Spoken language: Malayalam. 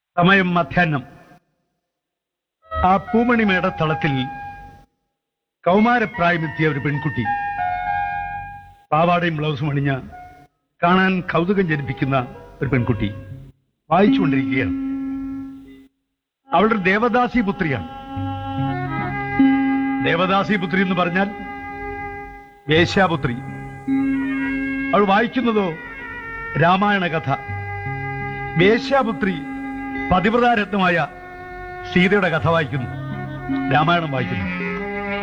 സമയം മധ്യാഹ്നം ആ പൂമണിമേട തളത്തിൽ കൗമാരപ്രായമെത്തിയ ഒരു പെൺകുട്ടി പാവാടയും ബ്ലൗസും അണിഞ്ഞ കാണാൻ കൗതുകം ജനിപ്പിക്കുന്ന ഒരു പെൺകുട്ടി വായിച്ചുകൊണ്ടിരിക്കുകയാണ് അവളുടെ ഒരു ദേവദാസി പുത്രിയാണ് ദേവദാസി പുത്രി എന്ന് പറഞ്ഞാൽ വേശ്യാപുത്രി അവൾ വായിക്കുന്നതോ രാമായണ കഥ വേശ്യാപുത്രി പതിവ്രതാരത്നമായ സീതയുടെ കഥ വായിക്കുന്നു രാമായണം വായിക്കുന്നു